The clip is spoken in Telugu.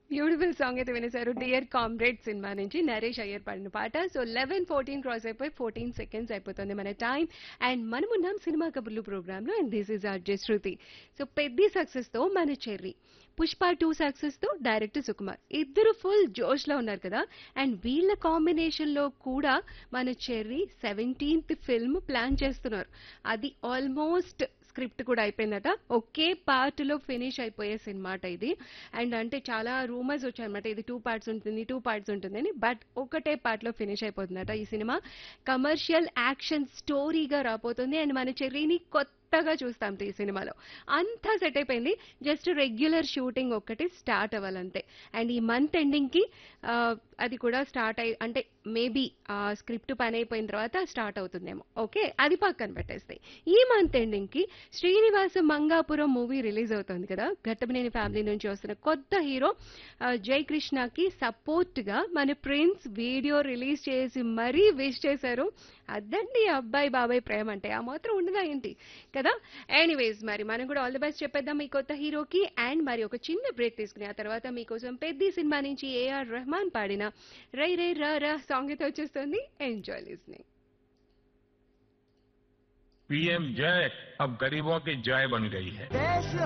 బ్యూటిఫుల్ సాంగ్ అయితే వినేశారు డియర్ కామ్రేడ్ సినిమా నుంచి నరేష్ అయ్యర్ పాడిన పాట సో లెవెన్ ఫోర్టీన్ క్రాస్ అయిపోయి ఫోర్టీన్ సెకండ్స్ అయిపోతుంది మన టైం అండ్ మనమున్నాం సినిమా కబుర్లు ప్రోగ్రామ్ లో and this is R J Shruti so పెద్ద సక్సెస్ తో మన చెర్రీ పుష్ప టూ సక్సెస్ తో డైరెక్టర్ సుకుమార్ ఇద్దరు ఫుల్ జోష్ లో ఉన్నారు కదా అండ్ వీళ్ళ కాంబినేషన్ లో కూడా మన చెర్రీ సెవెంటీన్త్ ఫిల్మ్ ప్లాన్ చేస్తున్నారు అది ఆల్మోస్ట్ స్క్రిప్ట్ కూడా అయిపోయిందట ఒకే పార్ట్ లో ఫినిష్ అయిపోయే సినిమా అట ఇది అండ్ అంటే చాలా రూమర్స్ వచ్చాయన్నమాట ఇది టూ పార్ట్స్ ఉంటుంది టూ పార్ట్స్ ఉంటుందని బట్ ఒకటే పార్ట్ లో ఫినిష్ అయిపోతుందట ఈ సినిమా కమర్షియల్ యాక్షన్ స్టోరీగా రాబోతుంది అండ్ మన చెర్రీని కొత్తగా చూస్తాం ఈ సినిమాలో అంతా సెట్ అయిపోయింది జస్ట్ రెగ్యులర్ షూటింగ్ ఒక్కటి స్టార్ట్ అవ్వాలంతే అండ్ ఈ మంత్ ఎండింగ్ కి ఆ, అది కూడా స్టార్ట్ అయి అంటే మేబీ ఆ స్క్రిప్ట్ పని అయిపోయిన తర్వాత స్టార్ట్ అవుతుందేమో ఓకే అది పక్కన పెట్టేస్తే ఈ మంత్ ఎండింగ్ కి శ్రీనివాస మంగాపురం మూవీ రిలీజ్ అవుతుంది కదా ఘట్టమనేని ఫ్యామిలీ నుంచి వస్తున్న కొత్త హీరో ఆ, జై కృష్ణకి సపోర్ట్ గా మన ప్రిన్స్ వీడియో రిలీజ్ చేసి మరీ విష్ చేశారు అదండి అబ్బాయి బాబాయ్ ప్రేమ అంటే ఆ మాత్రం ఉండదా ఏంటి కదా ఎనీవేస్ మరి మనం కూడా ఆల్ ది బెస్ట్ చెప్పేద్దాం ఈ కొత్త హీరోకి అండ్ మరి ఒక చిన్న బ్రేక్ తీసుకుని ఆ తర్వాత మీకోసం పెద్ద సినిమా నుంచి ఏఆర్ రెహమాన్ పాడిన రై రై రా రా సాంగ్ అయితే వచ్చేస్తుంది ఎంజాయ్ లిస్నింగ్ पीएम जय अब गरीबों की जय बन गई है देश